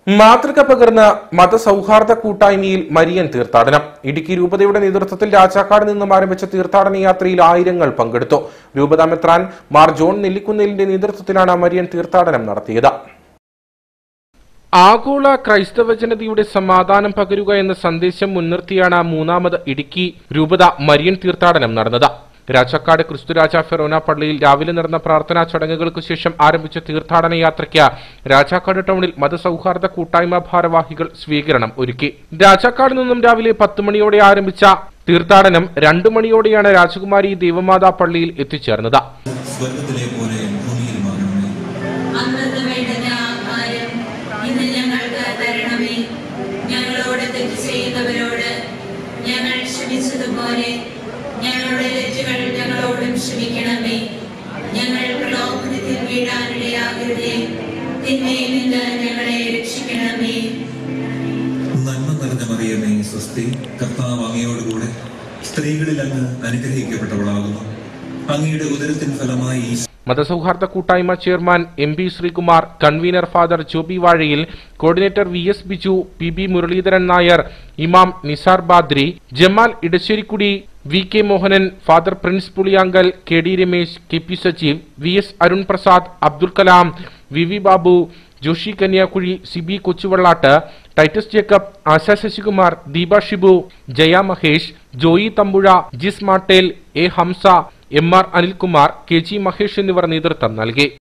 മാതൃക പകർന്ന മതസൗഹാർദ്ദ കൂട്ടായ്മയിൽ മരിയൻ തീർത്ഥാടനം ഇടുക്കി രൂപതയുടെ നേതൃത്വത്തിൽ രാജാക്കാട് നിന്നും ആരംഭിച്ച തീർത്ഥാടന യാത്രയിൽ ആയിരങ്ങൾ പങ്കെടുത്തു രൂപത മെത്രാൻ മാർ ജോൺ നെല്ലിക്കുന്നേലിന്റെ നേതൃത്വത്തിലാണ് മരിയൻ തീർത്ഥാടനം നടത്തിയത് ആഗോള ക്രൈസ്തവ ജനതയുടെ സമാധാനം പകരുക എന്ന സന്ദേശം മുൻനിർത്തിയാണ് മൂന്നാമത് ഇടുക്കി രൂപത മരിയൻ തീർത്ഥാടനം നടന്നത് രാജാക്കാട് ക്രിസ്തുരാജ ഫെറോന പള്ളിയിൽ രാവിലെ നടന്ന പ്രാർത്ഥനാ ചടങ്ങുകൾക്ക് ശേഷം ആരംഭിച്ച തീർത്ഥാടന യാത്രയ്ക്ക് രാജാക്കാട് ടൗണിൽ മതസൗഹാർദ്ദ കൂട്ടായ്മ ഭാരവാഹികൾ സ്വീകരണം ഒരുക്കി രാജാക്കാട് നിന്നും രാവിലെ പത്ത് മണിയോടെ ആരംഭിച്ച തീർത്ഥാടനം രണ്ടു മണിയോടെയാണ് രാജകുമാരി ദേവമാതാ പള്ളിയിൽ എത്തിച്ചേർന്നത് സ്വർഗത്തിലെ പോലെ ഭൂമിയിലുമാകണമേ അന്നത്തെ വേണ്ടുന്ന ആഹാരം ഇന്ന് ഞങ്ങൾക്ക് തരണമേ ഞങ്ങളോട് തെറ്റ് ചെയ്യുന്നവരോട് ഞങ്ങൾ ക്ഷമിച്ചതുപോലെ ഞങ്ങളുടെ തെറ്റുകൾ ഞങ്ങളോടും ക്ഷമിക്കണമേ ഞങ്ങൾ പ്രലോഭനത്തിൽ വീഴാനിടയാകരുതേ തിന്മയിൽ നിന്ന് ഞങ്ങളെ രക്ഷിക്കണമേ നന്മ നിറഞ്ഞ മറിയമേ സ്വസ്തി കർത്താവ് അങ്ങയോടുകൂടെ സ്ത്രീകളിൽ അങ്ങ് അനുഗ്രഹിക്കപ്പെട്ടവളാകുന്നു അങ്ങയുടെ ഉദരത്തിൻ ഫലമായി ഈ മതസൗഹാർദ്ദ കൂട്ടായ്മ chairman M P Sreekumar convener father Joby Vazhayil coordinator V S Biju P B Muraleedharan Nair ഇമാം Nisar Badri Jamal Edasserikkudi V K Mohanan father Prince Puliyankal K D Ramesh K P Sajeev V S Arun Prasad Abdul Kalam V V Babu Joshi Kanyakuzhi Siby Kochuvallatt Titus Jacob Asha Sasikumar Deepa Shibu Jaya Mahesh Joy Thampuzha Jis Mattel A Hamsa M R Anilkumar K G Mahesh എന്നിവർ നേതൃത്വം നൽകി